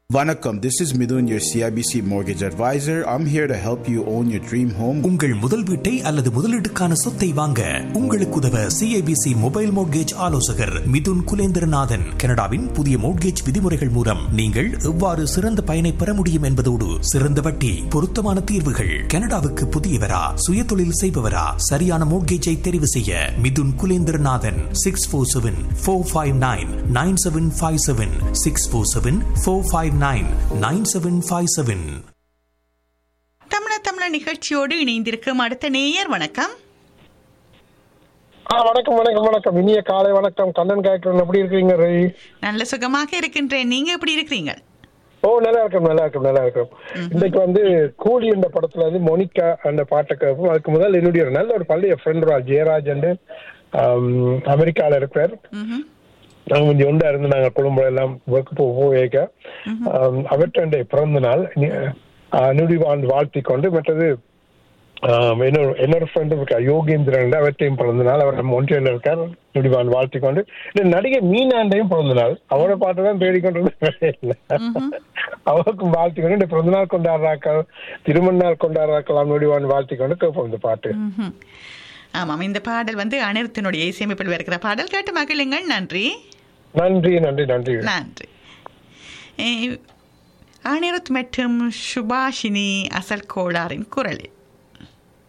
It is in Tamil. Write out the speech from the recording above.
Vanakkam, this is Midun, your CIBC mortgage advisor. I'm here to help you own your dream home. உங்கள் முதல் வீட்டை அல்லது முதலீட்டுக்கான சொத்தை வாங்க உங்களுக்கு உதவ சிஐபிசி மொபைல் மோட்கேஜ் ஆலோசகர் மிதுன் குலேந்திரநாதன் கனடாவின் புதிய மோட்கேஜ் விதிமுறைகள் மூலம் நீங்கள் எவ்வாறு சிறந்த பயனை பெற முடியும் என்பதோடு சிறந்த வட்டி பொருத்தமான தீர்வுகள் கனடாவுக்கு புதியவரா சுயதொழில் செய்பவரா சரியான மோட்கேஜை தெரிவு செய்ய Mithun Kulendranathan six four seven four five nine nine seven five seven six four seven four five nine nine seven five seven தமிழ தமிழ நிகழ்ச்சியோடு இணைந்திருக்கும் அடுத்த நேயர் வணக்கம் ஆ வணக்கம் வணக்கம் வணக்கம் இனிய காலை வணக்கம் கண்ணன் காய்க்கிறோம் எப்படி இருக்கீங்க ரவி நல்ல சுகமாக இருக்கின்றேன் நீங்க எப்படி இருக்கிறீங்க ஓ நல்லா இருக்கும் நல்லா இருக்கும் நல்லா இருக்கும் இன்னைக்கு வந்து கூலி என்ற படத்துல வந்து மோனிகா அந்த பாட்டை கேட்போம் அதுக்கு முதல் என்னுடைய ஒரு நல்ல ஒரு பள்ளிய ஃப்ரெண்ட் ஜெயராஜ் அமெரிக்கால இருக்கிறார் ம்ஹும். நாங்க கொஞ்சம் ஒன்றா இருந்து நாங்க குடும்பம் எல்லாம் ஒர்க் போக அவர்கிட்ட பிறந்த நாள் நுடிவான் வாழ்த்தி கொண்டு மற்றது ஆம், என்னோட என்னோட ஃப்ரெண்டு இருக்கா யோகேந்திரன் அவர்கிட்டையும் பிறந்த நாள் அவர் நம்ம ஒன்றியில் இருக்கார் நுடிவான் வாழ்த்தி கொண்டு இந்த நடிகை மீனாண்டையும் பிறந்த நாள் அவரோட பாட்டு தான் தேடிக்கொண்டு இல்லை அவருக்கும் வாழ்த்தி கொண்டு இந்த பிறந்த நாள் கொண்டாடுறாக்கள் திருமண நாள் கொண்டாடுறாக்கலாம் நுடிவான் வாழ்த்தி கொண்டு கேட்போம் இந்த பாட்டு ம்ஹும். ஆமாம் இந்த பாடல் வந்து அனிருத்தினுடைய இசையமைப்பில் வருகிற பாடல் கேட்டு மகிழுங்கள் நன்றி நன்றி நன்றி நன்றி நன்றி அஹ், அனிருத் மற்றும் சுபாஷினி அசல் கோளாரின் குரலில்